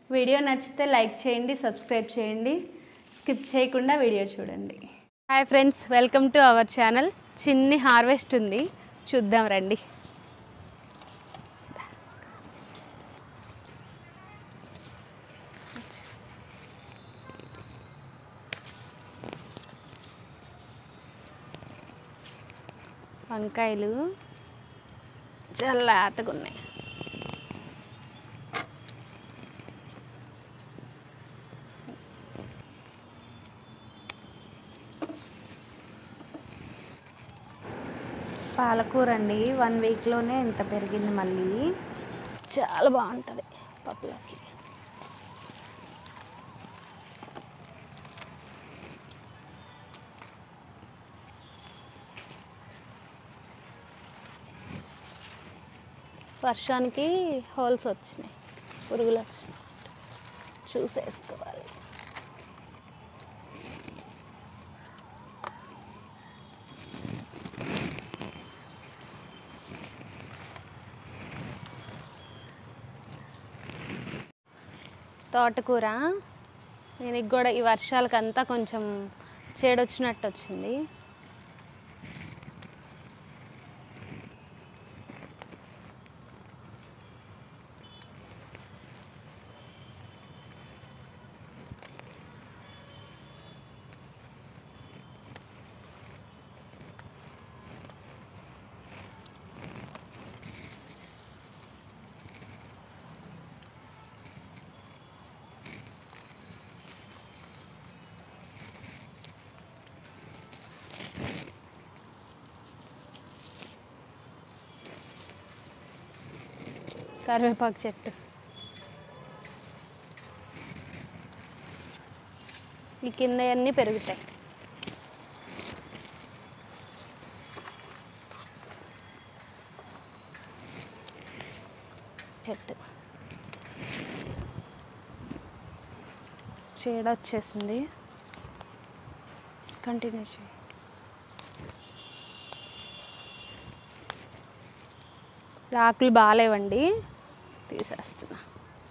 video నచ్చితే like చేయండి subscribe చేయండి స్కిప్ చేయకుండా వీడియో చూడండి hi friends welcome to our channel చిన్ని హార్వెస్ట్ ఉంది చూద్దాం రండి వంకాయలు చాలా లేతగా ఉన్నాయి పాలకూర అండి వన్ వీక్లోనే ఇంత పెరిగింది మళ్ళీ చాలా బాగుంటుంది పప్పులోకి వర్షానికి హోల్స్ వచ్చినాయి పురుగులు వచ్చినాయి చూసేసుకోవాలి తోటకూర దీనికి కూడా ఈ వర్షాలకంతా కొంచెం చేడొచ్చినట్టు వచ్చింది కరివేపాకు చెట్టు ఈ కింద అన్నీ పెరుగుతాయి చెట్టు చీడ వచ్చేసింది కంటిన్యూ చేయి ఆకులు బాగాలేవండి తీసేస్తున్నా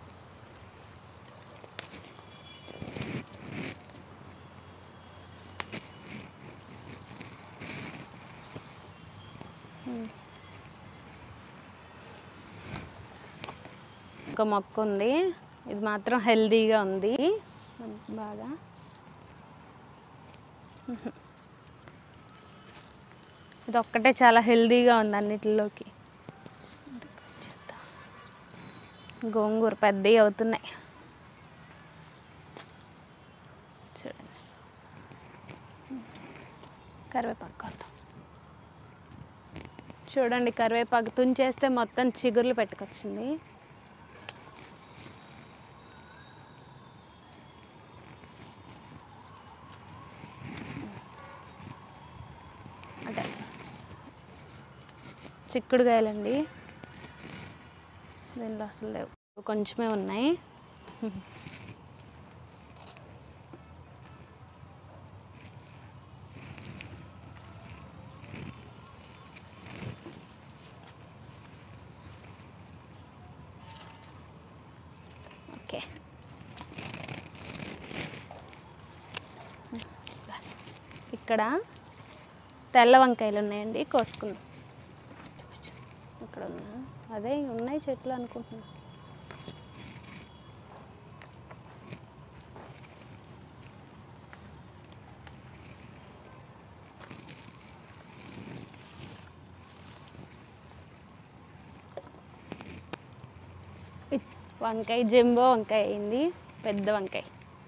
ఒక మొక్క ఉంది ఇది మాత్రం హెల్దీగా ఉంది బాగా ఇది ఒక్కటే చాలా హెల్దీగా ఉంది అన్నిటిలోకి గోంగూర పెద్దవి అవుతున్నాయి చూడండి కరివేపాకు కొత్తాం చూడండి కరివేపాకు తుంచేస్తే మొత్తం చిగుర్లు పెట్టుకొచ్చింది అంటే చిక్కుడుకాయలండి దీనిలో అసలు లేవు కొంచెమే ఉన్నాయి ఓకే ఇక్కడ తెల్ల వంకాయలు ఉన్నాయండి కోసుకుందాం ఇక్కడ ఉన్నా అదే ఉన్నాయి చెట్లు అనుకుంటున్నా ఇ- వంకాయ జంబో వంకాయ అయింది పెద్ద వంకాయ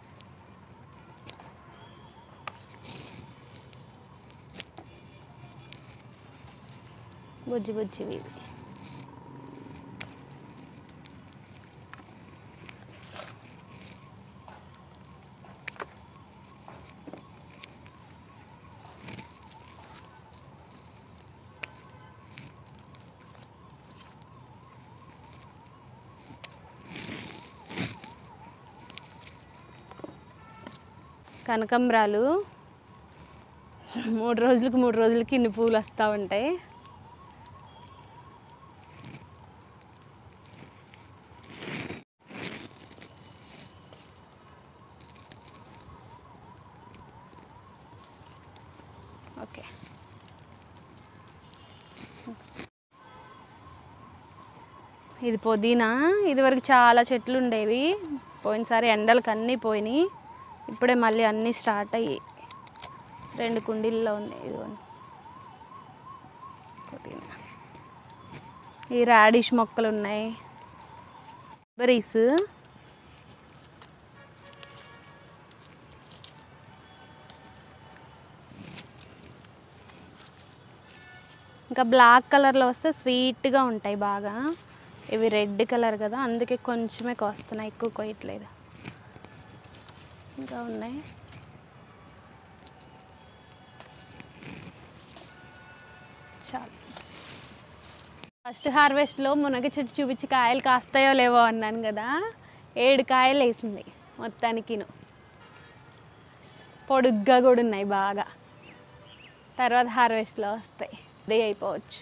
బుజ్జి బుజ్జివి ఇవి కనకంబరాలు మూడు రోజులకి మూడు రోజులకి ఇన్ని పూలు వస్తూ ఉంటాయి ఓకే ఇది పుదీనా ఇదివరకు చాలా చెట్లు ఉండేవి పోయినసారి ఎండలకు అన్నీ పోయినాయి ఇప్పుడే మళ్ళీ అన్నీ స్టార్ట్ అయ్యి రెండు కుండీల్లో ఉన్నాయి ఇదిగోండి పుదీనా ఈ రాడిష్ మొక్కలు ఉన్నాయి బరీస్ ఇంకా బ్లాక్ కలర్లో వస్తే స్వీట్గా ఉంటాయి బాగా ఇవి రెడ్ కలర్ కదా అందుకే కొంచెమే కోస్తున్నాయి ఎక్కువ కోయట్లేదు ఇంకా ఉన్నాయి చాలు ఫస్ట్ హార్వెస్ట్లో మునగ చెట్టు చూపించి కాయలు కాస్తాయో లేవో అన్నాను కదా ఏడు కాయలు వేసింది మొత్తానికిను పొడుగ్గా కూడా ఉన్నాయి బాగా తర్వాత హార్వెస్ట్లో వస్తాయి అదే అయిపోవచ్చు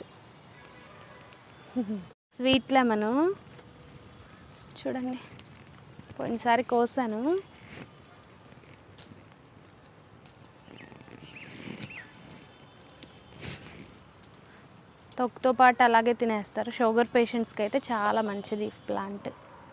స్వీట్ లెమను చూడండి పోయినసారి కోసాను తొక్కుతో పాటు అలాగే తినేస్తారు షుగర్ పేషెంట్స్కి అయితే చాలా మంచిది ఈ ప్లాంట్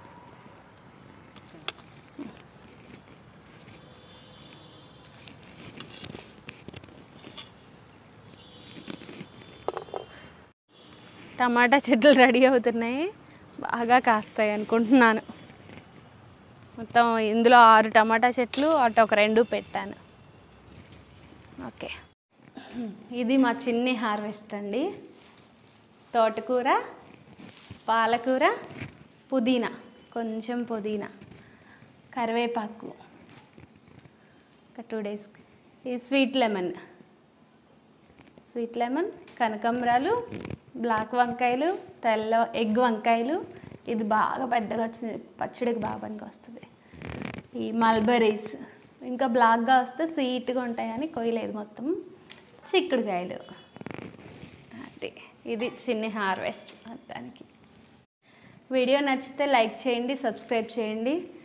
టమాటా చెట్లు రెడీ అవుతున్నాయి బాగా కాస్తాయి అనుకుంటున్నాను మొత్తం ఇందులో ఆరు టమాటా చెట్లు అటు ఒక రెండు పెట్టాను ఓకే ఇది మా చిన్ని హార్వెస్ట్ అండి తోటకూర పాలకూర పుదీనా కొంచెం పుదీనా కరివేపాకు ఒక టూ డేస్కి ఇది స్వీట్ లెమన్ స్వీట్ లెమన్ కనకాంబరాలు బ్లాక్ వంకాయలు తెల్ల ఎగ్ వంకాయలు ఇది బాగా పెద్దగా వచ్చింది పచ్చడికి బాగా పనికి వస్తుంది ఈ మల్బరీస్ ఇంకా బ్లాక్గా వస్తే స్వీట్గా ఉంటాయని కొయ్యలేదు మొత్తం చిక్కుడుకాయలు అది ఇది చిన్న హార్వెస్ట్ మొత్తానికి వీడియో నచ్చితే లైక్ చేయండి సబ్స్క్రైబ్ చేయండి